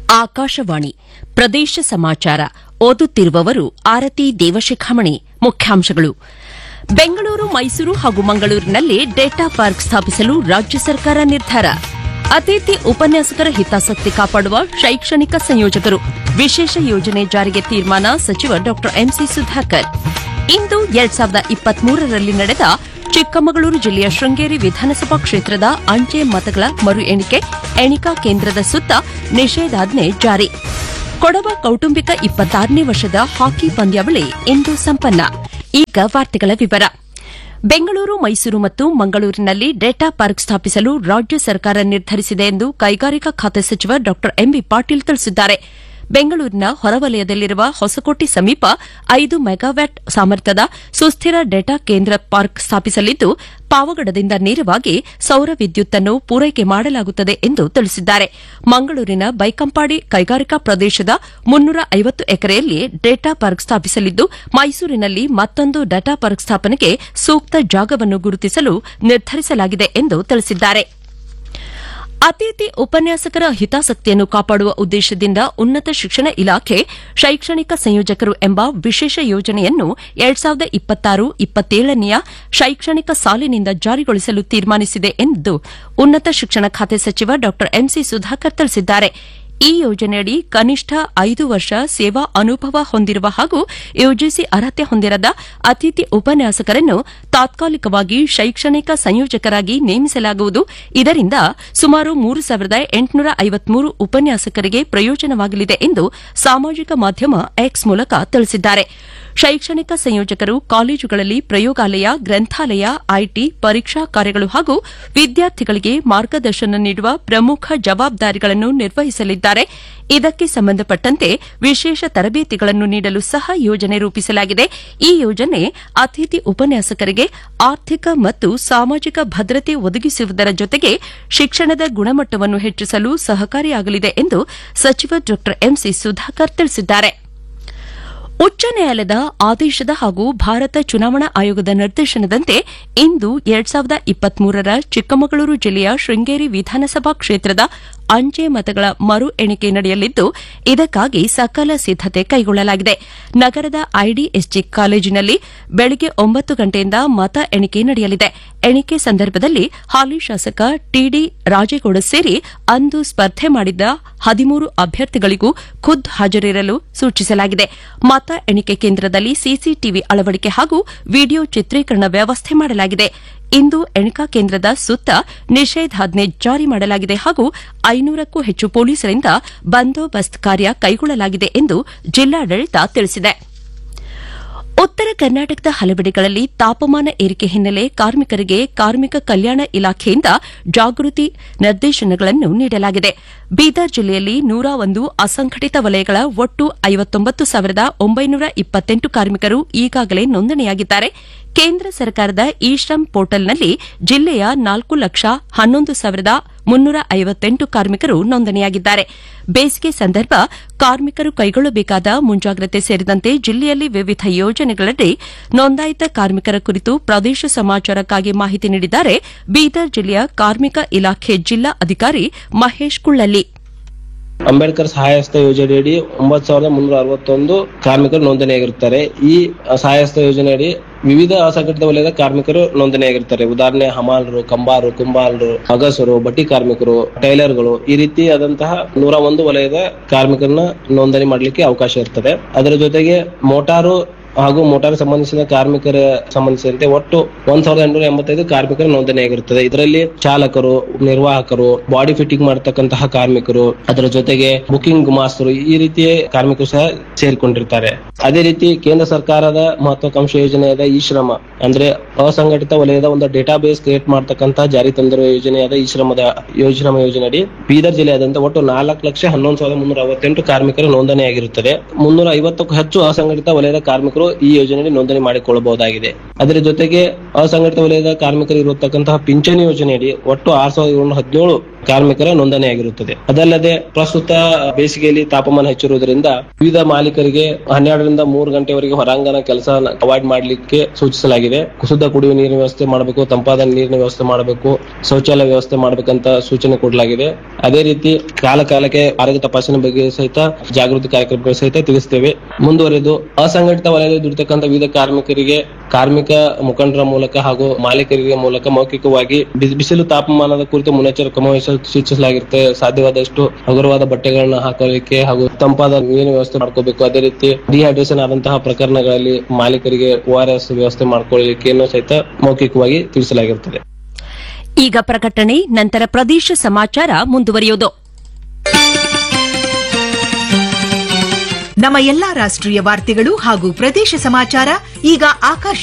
ಆಕಾಶವಾಣಿ ಪ್ರದೇಶ ಸಮಾಚಾರ ಓದುತ್ತಿರುವವರು ಆರತಿ ದೇವಶಿಖಾಮಣಿ ಮುಖ್ಯಾಂಶಗಳು ಬೆಂಗಳೂರು ಮೈಸೂರು ಹಾಗೂ ಮಂಗಳೂರಿನಲ್ಲಿ ಡೇಟಾ ಪಾರ್ಕ್ ಸ್ಥಾಪಿಸಲು ರಾಜ್ಯ ಸರ್ಕಾರ ನಿರ್ಧಾರ ಅತಿಥಿ ಉಪನ್ಯಾಸಕರ ಹಿತಾಸಕ್ತಿ ಕಾಪಾಡುವ ಶೈಕ್ಷಣಿಕ ಸಂಯೋಜಕರು ವಿಶೇಷ ಯೋಜನೆ ಜಾರಿಗೆ ತೀರ್ಮಾನ ಸಚಿವ ಡಾ ಎಂಸಿ ಸುಧಾಕರ್ ಇಂದು ಎರಡ್ ಸಾವಿರದ ಇಪ್ಪತ್ಮೂರರಲ್ಲಿ ನಡೆದ ಚಿಕ್ಕಮಗಳೂರು ಜಿಲ್ಲೆಯ ಶೃಂಗೇರಿ ವಿಧಾನಸಭಾ ಕ್ಷೇತ್ರದ ಅಂಚೆ ಮತಗಳ ಮರು ಎಣಿಕೆ ಎಣಿಕಾ ಕೇಂದ್ರದ ಸುತ್ತ ನಿಷೇಧಾಜ್ಞೆ ಜಾರಿ ಕೊಡವ ಕೌಟುಂಬಿಕ ಇಪ್ಪತ್ತಾರನೇ ವರ್ಷದ ಹಾಕಿ ಪಂದ್ಯಾವಳಿ ಇಂದು ಸಂಪನ್ನ ಈಗ ವಾರ್ತೆಗಳ ವಿವರ ಬೆಂಗಳೂರು ಮೈಸೂರು ಮತ್ತು ಮಂಗಳೂರಿನಲ್ಲಿ ಡೇಟಾ ಪಾರ್ಕ್ ಸ್ಥಾಪಿಸಲು ರಾಜ್ಯ ಸರ್ಕಾರ ನಿರ್ಧರಿಸಿದೆ ಎಂದು ಕೈಗಾರಿಕಾ ಖಾತೆ ಸಚಿವ ಡಾ ಎಂಬಿ ಪಾಟೀಲ್ ತಿಳಿಸಿದ್ದಾರೆ ಬೆಂಗಳೂರಿನ ಹೊರವಲಯದಲ್ಲಿರುವ ಹೊಸಕೋಟೆ ಸಮೀಪ ಐದು ಮೆಗಾವ್ಯಾಟ್ ಸಾಮರ್ಥ್ಯದ ಸುಸ್ಥಿರ ಡೇಟಾ ಕೇಂದ್ರ ಪಾರ್ಕ್ ಸ್ಥಾಪಿಸಲಿದ್ದು ಪಾವಗಡದಿಂದ ನೇರವಾಗಿ ಸೌರ ವಿದ್ಯುತ್ತನ್ನು ಪೂರೈಕೆ ಮಾಡಲಾಗುತ್ತದೆ ಎಂದು ತಿಳಿಸಿದ್ದಾರೆ ಮಂಗಳೂರಿನ ಬೈಕಂಪಾಡಿ ಕೈಗಾರಿಕಾ ಪ್ರದೇಶದ ಮುನ್ನೂರ ಐವತ್ತು ಎಕರೆಯಲ್ಲಿ ಡೇಟಾ ಪಾರ್ಕ್ ಸ್ಥಾಪಿಸಲಿದ್ದು ಮೈಸೂರಿನಲ್ಲಿ ಮತ್ತೊಂದು ಡೇಟಾ ಪಾರ್ಕ್ ಸ್ಥಾಪನೆಗೆ ಸೂಕ್ತ ಜಾಗವನ್ನು ಗುರುತಿಸಲು ನಿರ್ಧರಿಸಲಾಗಿದೆ ಎಂದು ತಿಳಿಸಿದ್ದಾರೆ ಅತಿಥಿ ಉಪನ್ಯಾಸಕರ ಹಿತಾಸಕ್ತಿಯನ್ನು ಕಾಪಾಡುವ ಉದ್ದೇಶದಿಂದ ಉನ್ನತ ಶಿಕ್ಷಣ ಇಲಾಖೆ ಶೈಕ್ಷಣಿಕ ಸಂಯೋಜಕರು ಎಂಬ ವಿಶೇಷ ಯೋಜನೆಯನ್ನು ಎರಡ್ ಸಾವಿರದ ಇಪ್ಪತ್ತಾರು ಇಪ್ಪತ್ತೇಳನೆಯ ಶೈಕ್ಷಣಿಕ ಸಾಲಿನಿಂದ ಜಾರಿಗೊಳಿಸಲು ತೀರ್ಮಾನಿಸಿದೆ ಎಂದು ಉನ್ನತ ಶಿಕ್ಷಣ ಖಾತೆ ಸಚಿವ ಡಾ ಎಂಸಿ ಸುಧಾಕರ್ ತಿಳಿಸಿದ್ದಾರೆ ಈ ಯೋಜನೆಯಡಿ ಕನಿಷ್ಠ ಐದು ವರ್ಷ ಸೇವಾ ಅನುಭವ ಹೊಂದಿರುವ ಹಾಗೂ ಯುಜಿಸಿ ಅರ್ಹತೆ ಹೊಂದಿರದ ಅತಿಥಿ ಉಪನ್ಯಾಸಕರನ್ನು ತಾತ್ಕಾಲಿಕವಾಗಿ ಶೈಕ್ಷಣಿಕ ಸಂಯೋಜಕರಾಗಿ ನೇಮಿಸಲಾಗುವುದು ಇದರಿಂದ ಸುಮಾರು ಮೂರು ಸಾವಿರದ ಎಂಟುನೂರ ಐವತ್ಮೂರು ಉಪನ್ಯಾಸಕರಿಗೆ ಪ್ರಯೋಜನವಾಗಲಿದೆ ಎಂದು ಸಾಮಾಜಿಕ ಮಾಧ್ಯಮ ಎಕ್ಸ್ ಮೂಲಕ ತಿಳಿಸಿದ್ದಾರೆ ಶೈಕ್ಷಣಿಕ ಸಂಯೋಜಕರು ಕಾಲೇಜುಗಳಲ್ಲಿ ಪ್ರಯೋಗಾಲಯ ಗ್ರಂಥಾಲಯ ಐಟಿ ಪರೀಕ್ಷಾ ಕಾರ್ಯಗಳು ಹಾಗೂ ವಿದ್ಯಾರ್ಥಿಗಳಿಗೆ ಮಾರ್ಗದರ್ಶನ ನೀಡುವ ಪ್ರಮುಖ ಜವಾಬ್ದಾರಿಗಳನ್ನು ನಿರ್ವಹಿಸಲಿದ್ದಾರೆ ಇದಕ್ಕೆ ಸಂಬಂಧಪಟ್ಟಂತೆ ವಿಶೇಷ ತರಬೇತಿಗಳನ್ನು ನೀಡಲು ಸಹ ಯೋಜನೆ ರೂಪಿಸಲಾಗಿದೆ ಈ ಯೋಜನೆ ಅತಿಥಿ ಉಪನ್ಯಾಸಕರಿಗೆ ಆರ್ಥಿಕ ಮತ್ತು ಸಾಮಾಜಿಕ ಭದ್ರತೆ ಒದಗಿಸುವುದರ ಜೊತೆಗೆ ಶಿಕ್ಷಣದ ಗುಣಮಟ್ಟವನ್ನು ಹೆಚ್ಚಿಸಲು ಸಹಕಾರಿಯಾಗಲಿದೆ ಎಂದು ಸಚಿವ ಡಾ ಎಂಸಿ ಸುಧಾಕರ್ ತಿಳಿಸಿದ್ದಾರೆ ಉಚ್ಚ ನ್ಯಾಯಾಲಯದ ಆದೇಶದ ಹಾಗೂ ಭಾರತ ಚುನಾವಣಾ ಆಯೋಗದ ನಿರ್ದೇಶನದಂತೆ ಇಂದು ಎರಡ್ ಸಾವಿರದ ಇಪ್ಪತ್ಮೂರರ ಚಿಕ್ಕಮಗಳೂರು ಜಿಲ್ಲೆಯ ಶೃಂಗೇರಿ ವಿಧಾನಸಭಾ ಕ್ಷೇತ್ರದ ಅಂಚೆ ಮತಗಳ ಮರು ಎಣಿಕೆ ನಡೆಯಲಿದ್ದು ಇದಕ್ಕಾಗಿ ಸಕಲ ಸಿದ್ದತೆ ಕೈಗೊಳ್ಳಲಾಗಿದೆ ನಗರದ ಐಡಿಎಸ್ಜಿ ಕಾಲೇಜಿನಲ್ಲಿ ಬೆಳಗ್ಗೆ ಒಂಬತ್ತು ಗಂಟೆಯಿಂದ ಮತ ಎಣಿಕೆ ನಡೆಯಲಿದೆ ಎಣಿಕೆ ಸಂದರ್ಭದಲ್ಲಿ ಹಾಲಿ ಶಾಸಕ ಟಿಡಿ ರಾಜೇಗೌಡ ಸೇರಿ ಅಂದು ಸ್ಪರ್ಧೆ ಮಾಡಿದ್ದ ಹದಿಮೂರು ಅಭ್ಯರ್ಥಿಗಳಿಗೂ ಖುದ್ದು ಹಾಜರಿರಲು ಸೂಚಿಸಲಾಗಿದೆ ಮತ ಎಣಿಕೆ ಕೇಂದ್ರದಲ್ಲಿ ಸಿಸಿಟಿವಿ ಅಳವಡಿಕೆ ಹಾಗೂ ವಿಡಿಯೋ ಚಿತ್ರೀಕರಣ ವ್ಯವಸ್ಥೆ ಮಾಡಲಾಗಿದೆ ಇಂದು ಎಣಿಕಾ ಕೇಂದ್ರದ ಸುತ್ತ ನಿಷೇಧಾಜ್ಞೆ ಜಾರಿ ಮಾಡಲಾಗಿದೆ ಹಾಗೂ ಐನೂರಕ್ಕೂ ಹೆಚ್ಚು ಪೊಲೀಸರಿಂದ ಬಂದೋಬಸ್ತ್ ಕಾರ್ಯ ಕೈಗೊಳ್ಳಲಾಗಿದೆ ಎಂದು ಜಿಲ್ಲಾಡಳಿತ ತಿಳಿಸಿದೆ ಉತ್ತರ ಕರ್ನಾಟಕದ ಹಲವೆಡೆಗಳಲ್ಲಿ ತಾಪಮಾನ ಏರಿಕೆ ಹಿನ್ನೆಲೆ ಕಾರ್ಮಿಕರಿಗೆ ಕಾರ್ಮಿಕ ಕಲ್ಯಾಣ ಇಲಾಖೆಯಿಂದ ಜಾಗೃತಿ ನಿರ್ದೇಶನಗಳನ್ನು ನೀಡಲಾಗಿದೆ ಬೀದರ್ ಜಿಲ್ಲೆಯಲ್ಲಿ ನೂರ ಒಂದು ಅಸಂಘಟಿತ ವಲಯಗಳ ಒಟ್ಟು ಐವತ್ತೊಂಬತ್ತು ಸಾವಿರದ ಒಂಬೈನೂರ ಇಪ್ಪತ್ತೆಂಟು ಕಾರ್ಮಿಕರು ಈಗಾಗಲೇ ನೋಂದಣಿಯಾಗಿದ್ದಾರೆ ಕೇಂದ್ರ ಸರ್ಕಾರದ ಇ ಶ್ರಮ್ ಪೋರ್ಟಲ್ನಲ್ಲಿ ಜಿಲ್ಲೆಯ ನಾಲ್ಕು ಲಕ್ಷ ಹನ್ನೊಂದು ಸಾವಿರದ ಮುನ್ನೂರ ಐವತ್ತೆಂಟು ಕಾರ್ಮಿಕರು ನೋಂದಣಿಯಾಗಿದ್ದಾರೆ ಬೇಸಿಗೆ ಸಂದರ್ಭ ಕಾರ್ಮಿಕರು ಕೈಗೊಳ್ಳಬೇಕಾದ ಮುಂಜಾಗ್ರತೆ ಸೇರಿದಂತೆ ಜಿಲ್ಲೆಯಲ್ಲಿ ವಿವಿಧ ಯೋಜನೆಗಳಡಿ ನೋಂದಾಯಿತ ಕಾರ್ಮಿಕರ ಕುರಿತು ಪ್ರದೇಶ ಸಮಾಚಾರಕ್ಕಾಗಿ ಮಾಹಿತಿ ನೀಡಿದ್ದಾರೆ ಬೀದರ್ ಜಿಲ್ಲೆಯ ಕಾರ್ಮಿಕ ಇಲಾಖೆ ಜಿಲ್ಲಾ ಅಧಿಕಾರಿ ಮಹೇಶ್ ಕುಳ್ಳಲ್ಲಿ ಅಂಬೇಡ್ಕರ್ ಸಹಾಯಸ್ತ ಯೋಜನೆಯಡಿ ಒಂಬತ್ತು ಸಾವಿರದ ಮುನ್ನೂರ ಅರವತ್ತೊಂದು ಕಾರ್ಮಿಕರು ನೋಂದಣಿಯಾಗಿರುತ್ತಾರೆ ಈ ಸಹಾಯಸ್ತ ಯೋಜನೆಯಡಿ ವಿವಿಧ ಅಸಂಘಟಿತ ವಲಯದ ಕಾರ್ಮಿಕರು ನೋಂದಣಿಯಾಗಿರ್ತಾರೆ ಉದಾಹರಣೆ ಹಮಾಲರು ಕಂಬಾರು ಕುಂಬಾಲರು ಅಗಸರು ಬಟ್ಟಿ ಕಾರ್ಮಿಕರು ಟೈಲರ್ಗಳು ಈ ರೀತಿ ಆದಂತಹ ನೂರ ಒಂದು ವಲಯದ ಕಾರ್ಮಿಕರನ್ನ ನೋಂದಣಿ ಮಾಡಲಿಕ್ಕೆ ಅವಕಾಶ ಇರ್ತದೆ ಅದರ ಜೊತೆಗೆ ಮೋಟಾರು ಹಾಗೂ ಮೋಟಾರ್ ಸಂಬಂಧಿಸಿದ ಕಾರ್ಮಿಕರ ಸಂಬಂಧಿಸಿದಂತೆ ಒಟ್ಟು ಒಂದ್ ಸಾವಿರದ ಎಂಟುನೂರ ಎಂಬತ್ತೈದು ಕಾರ್ಮಿಕರ ನೋಂದಣಿಯಾಗಿರುತ್ತದೆ ಇದರಲ್ಲಿ ಚಾಲಕರು ನಿರ್ವಾಹಕರು ಬಾಡಿ ಫಿಟ್ಟಿಂಗ್ ಮಾಡತಕ್ಕಂತಹ ಕಾರ್ಮಿಕರು ಅದರ ಜೊತೆಗೆ ಬುಕಿಂಗ್ ಮಾಸ್ತರು ಈ ರೀತಿಯ ಕಾರ್ಮಿಕರು ಸಹ ಸೇರಿಕೊಂಡಿರ್ತಾರೆ ಅದೇ ರೀತಿ ಕೇಂದ್ರ ಸರ್ಕಾರದ ಮಹತ್ವಾಕಾಂಕ್ಷೆ ಯೋಜನೆಯಾದ ಈ ಶ್ರಮ ಅಂದ್ರೆ ಅಸಂಘಟಿತ ವಲಯದ ಒಂದು ಡೇಟಾ ಬೇಸ್ ಕ್ರಿಯೇಟ್ ಮಾಡತಕ್ಕಂತ ಜಾರಿ ತಂದಿರುವ ಯೋಜನೆಯಾದ ಈ ಶ್ರಮದ ಯೋಜನಾ ಯೋಜನೆಯಡಿ ಬೀದರ್ ಜಿಲ್ಲೆಯಾದಂತ ಒಟ್ಟು ನಾಲ್ಕು ಲಕ್ಷ ಹನ್ನೊಂದು ಸಾವಿರದ ಮುನ್ನೂರ ಅರವತ್ತೆಂಟು ಕಾರ್ಮಿಕರು ನೋಂದಣಿಯಾಗಿರುತ್ತದೆ ಮುನ್ನೂರ ಐವತ್ತಕ್ಕೂ ಹೆಚ್ಚು ಅಸಂಘಟಿತ ವಲಯದ ಕಾರ್ಮಿಕರು ಈ ಯೋಜನೆಯಲ್ಲಿ ನೋಂದಣಿ ಮಾಡಿಕೊಳ್ಳಬಹುದಾಗಿದೆ ಅದರ ಜೊತೆಗೆ ಅಸಂಘಟಿತ ವಲಯದ ಕಾರ್ಮಿಕರು ಇರತಕ್ಕಂತಹ ಪಿಂಚಣಿ ಯೋಜನೆಯಡಿ ಒಟ್ಟು ಆರ್ ಸಾವಿರದ ಏಳ್ನೂರ ಹದಿನೇಳು ಕಾರ್ಮಿಕರ ನೋಂದಣಿಯಾಗಿರುತ್ತದೆ ಅದಲ್ಲದೆ ಪ್ರಸ್ತುತ ಬೇಸಿಗೆಯಲ್ಲಿ ತಾಪಮಾನ ಹೆಚ್ಚಿರುವುದರಿಂದ ವಿವಿಧ ಮಾಲೀಕರಿಗೆ ಹನ್ನೆರಡರಿಂದ ಮೂರು ಗಂಟೆವರೆಗೆ ಹೊರಾಂಗಣ ಕೆಲಸ ಅವಾಯ್ಡ್ ಮಾಡಲಿಕ್ಕೆ ಸೂಚಿಸಲಾಗಿದೆ ಶುದ್ಧ ಕುಡಿಯುವ ನೀರಿನ ವ್ಯವಸ್ಥೆ ಮಾಡಬೇಕು ತಂಪಾದ ನೀರಿನ ವ್ಯವಸ್ಥೆ ಮಾಡಬೇಕು ಶೌಚಾಲಯ ವ್ಯವಸ್ಥೆ ಮಾಡಬೇಕಂತ ಸೂಚನೆ ಕೊಡಲಾಗಿದೆ ಅದೇ ರೀತಿ ಕಾಲ ಕಾಲಕ್ಕೆ ಆರೋಗ್ಯ ತಪಾಸಣೆ ಬಗ್ಗೆ ಸಹಿತ ಜಾಗೃತಿ ಕಾರ್ಯಕ್ರಮಗಳು ಸಹಿತ ತಿಳಿಸ್ತೇವೆ ಮುಂದುವರೆದು ಅಸಂಘಟಿತ ವಲಯದಲ್ಲಿ ದುಡಿತಕ್ಕಂಥ ವಿವಿಧ ಕಾರ್ಮಿಕರಿಗೆ ಕಾರ್ಮಿಕ ಮುಖಂಡರ ಮೂಲಕ ಹಾಗೂ ಮಾಲೀಕರಿಗೆ ಮೂಲಕ ಮೌಖಿಕವಾಗಿ ಬಿಸಿ- ಬಿಸಿಲು ತಾಪಮಾನದ ಕುರಿತು ಮುನ್ನೆಚ್ಚರಿಕೆ ಕ್ರಮ ವಹಿಸಲು ಸೂಚಿಸಲಾಗಿರುತ್ತೆ ಸಾಧ್ಯವಾದಷ್ಟು ಹಗುರವಾದ ಬಟ್ಟೆಗಳನ್ನ ಹಾಕೊಳ್ಳಿಕ್ಕೆ ಹಾಗೂ ತಂಪಾದ ನೀರಿನ ವ್ಯವಸ್ಥೆ ಮಾಡ್ಕೋಬೇಕು ಅದೇ ರೀತಿ ಡಿಹೈಡ್ರೇಷನ್ ಆದಂತಹ ಪ್ರಕರಣಗಳಲ್ಲಿ ಮಾಲೀಕರಿಗೆ ಓ ಆರ್ ಎಸ್ ವ್ಯವಸ್ಥೆ ಮಾಡ್ಕೊಳ್ಳಿಕ್ಕೆ ಸಹಿತ ಮೌಖಿಕವಾಗಿ ತಿಳಿಸಲಾಗಿರುತ್ತದೆ ಈಗ ಪ್ರಕಟಣೆ ನಂತರ ಪ್ರದೇಶ ಸಮಾಚಾರ ಮುಂದುವರಿಯೋದು ನಮ್ಮ ಎಲ್ಲಾ ರಾಷ್ಟ್ರೀಯ ವಾರ್ತೆಗಳು ಹಾಗೂ ಪ್ರದೇಶ ಸಮಾಚಾರ ಈಗ ಆಕಾಶ